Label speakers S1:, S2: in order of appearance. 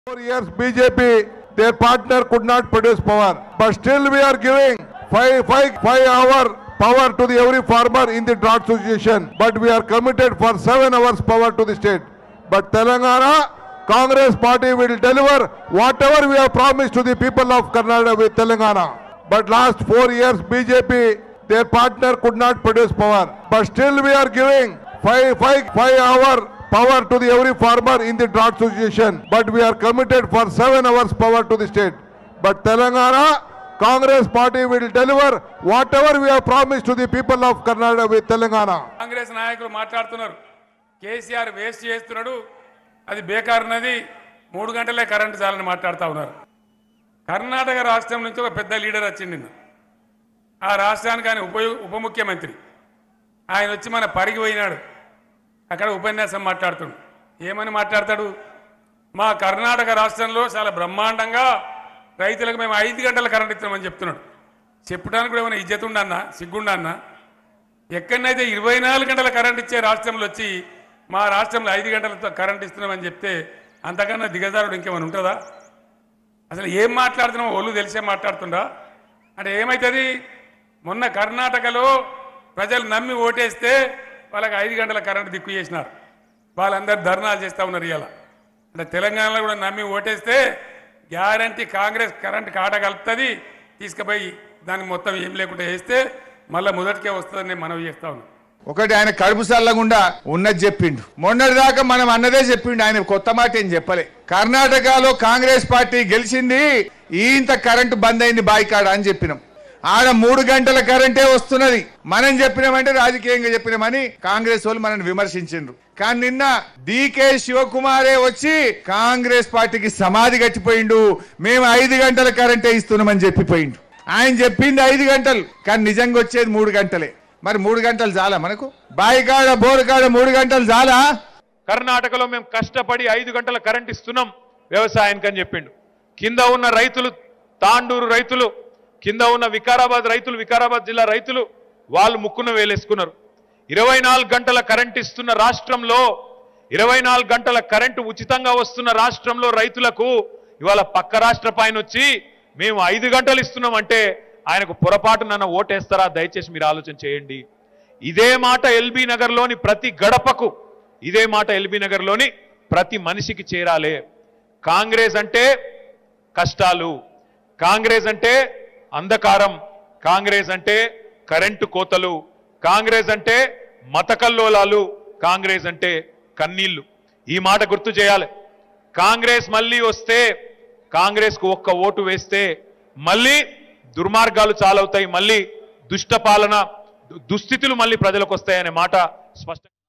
S1: Four years BJP, their partner could not produce power. But still we are giving five, five, five hour power to the every farmer in the drought situation. But we are committed for seven hours power to the state. But Telangana, Congress party will deliver whatever we have promised to the people of Karnataka with Telangana. But last four years BJP, their partner could not produce power. But still we are giving five, five, five hour power to the every farmer in the drought situation. But we are committed for seven hours power to the state. But Telangana, Congress party will deliver whatever we have promised to the people of Karnataka with Telangana.
S2: Congress నాయకులు మాట్లాడుతున్నారు KCR waste చేస్తున్నాడు అది బేకార్ నది మూడు గంటలే current చాలని మాట్లాడుతూ ఉన్నారు కర్ణాటక రాష్ట్రం నుంచి ఒక పెద్ద లీడర్ వచ్చింది నిన్న ఆ రాష్ట్రానికి ఆయన ఉప ఉప ముఖ్యమంత్రి ఆయన వచ్చి మన పరిగి పోయినాడు అక్కడ ఉపన్యాసం మాట్లాడుతాడు ఏమని మాట్లాడతాడు మా కర్ణాటక రాష్ట్రంలో చాలా బ్రహ్మాండంగా రైతులకు మేము ఐదు గంటల కరెంట్ ఇస్తున్నామని చెప్తున్నాడు చెప్పడానికి కూడా ఏమైనా ఇజ్జత్ ఉండన్నా సిగ్గుండన్నా ఎక్కడనైతే ఇరవై నాలుగు గంటల కరెంట్ ఇచ్చే రాష్ట్రంలో వచ్చి మా రాష్ట్రంలో ఐదు గంటలతో కరెంట్ ఇస్తున్నామని చెప్తే అంతకన్నా దిగజారుడు ఇంకేమైనా ఉంటుందా అసలు ఏం మాట్లాడుతున్నామో ఒళ్ళు తెలిసే మాట్లాడుతుండా అంటే ఏమవుతుంది మొన్న కర్ణాటకలో ప్రజలు నమ్మి ఓటేస్తే వాళ్ళకి ఐదు గంటల కరెంట్ దిక్కు చేసినారు వాళ్ళందరూ ధర్నాలు చేస్తూ ఉన్నారు ఇవాళ అంటే తెలంగాణలో కూడా నమ్మి ఓటేస్తే గ్యారంటీ కాంగ్రెస్ కరెంట్ కాట కలుపుతుంది తీసుకుపోయి దానికి మొత్తం ఏం లేకుండా వేస్తే మళ్ళీ మొదటికే వస్తుందని నేను మనవి చేస్తా ఉన్నాను
S3: ఒకటి ఆయన కడుపు చల్లకుండా ఉన్నది చెప్పిండు మొన్నటి దాకా మనం అన్నదే చెప్పిండు ఆయన కొత్త మాట ఏం చెప్పలే కర్ణాటకలో కాంగ్రెస్ పార్టీ గెలిచింది ఇంత కరెంటు బంద్ అయింది బాయికాడ అని చెప్పినాం ఆడ మూడు గంటల కరెంటే వస్తున్నది మనం చెప్పినామంటే రాజకీయంగా చెప్పినామని కాంగ్రెస్ వాళ్ళు మనల్ని విమర్శించిండ్రు కానీ నిన్న డీకే శివకుమారే వచ్చి కాంగ్రెస్ పార్టీకి సమాధి కట్టిపోయిండు మేము ఐదు గంటల కరెంటే ఇస్తున్నామని చెప్పిపోయిండు ఆయన చెప్పింది ఐదు గంటలు కానీ నిజంగా వచ్చేది మూడు గంటలే మరి మూడు గంటలు చాలా మనకు బాయికాడ బోరుకాడ మూడు గంటలు చాలా
S4: కర్ణాటకలో మేము కష్టపడి ఐదు గంటల కరెంట్ ఇస్తున్నాం వ్యవసాయానికి అని చెప్పిండు కింద ఉన్న రైతులు తాండూరు రైతులు కింద ఉన్న వికారాబాద్ రైతులు వికారాబాద్ జిల్లా రైతులు వాళ్ళు ముక్కున వేలేసుకున్నారు ఇరవై నాలుగు గంటల కరెంట్ ఇస్తున్న రాష్ట్రంలో ఇరవై నాలుగు గంటల కరెంటు ఉచితంగా వస్తున్న రాష్ట్రంలో రైతులకు ఇవాళ పక్క రాష్ట్ర పైన వచ్చి మేము ఐదు గంటలు ఇస్తున్నామంటే ఆయనకు పొరపాటు నన్న ఓటేస్తారా దయచేసి మీరు ఆలోచన చేయండి ఇదే మాట ఎల్బీ నగర్లోని ప్రతి గడపకు ఇదే మాట ఎల్బీ నగర్లోని ప్రతి మనిషికి చేరాలే కాంగ్రెస్ అంటే కష్టాలు కాంగ్రెస్ అంటే అంధకారం కాంగ్రెస్ అంటే కరెంటు కోతలు కాంగ్రెస్ అంటే మతకల్లోలాలు కాంగ్రెస్ అంటే కన్నీళ్లు ఈ మాట గుర్తు చేయాలి కాంగ్రెస్ మళ్ళీ వస్తే కాంగ్రెస్ కు ఒక్క ఓటు వేస్తే మళ్ళీ దుర్మార్గాలు చాలవుతాయి మళ్ళీ దుష్ట పాలన దు- దుస్థితులు మళ్ళీ ప్రజలకు వస్తాయనే మాట స్పష్టంగా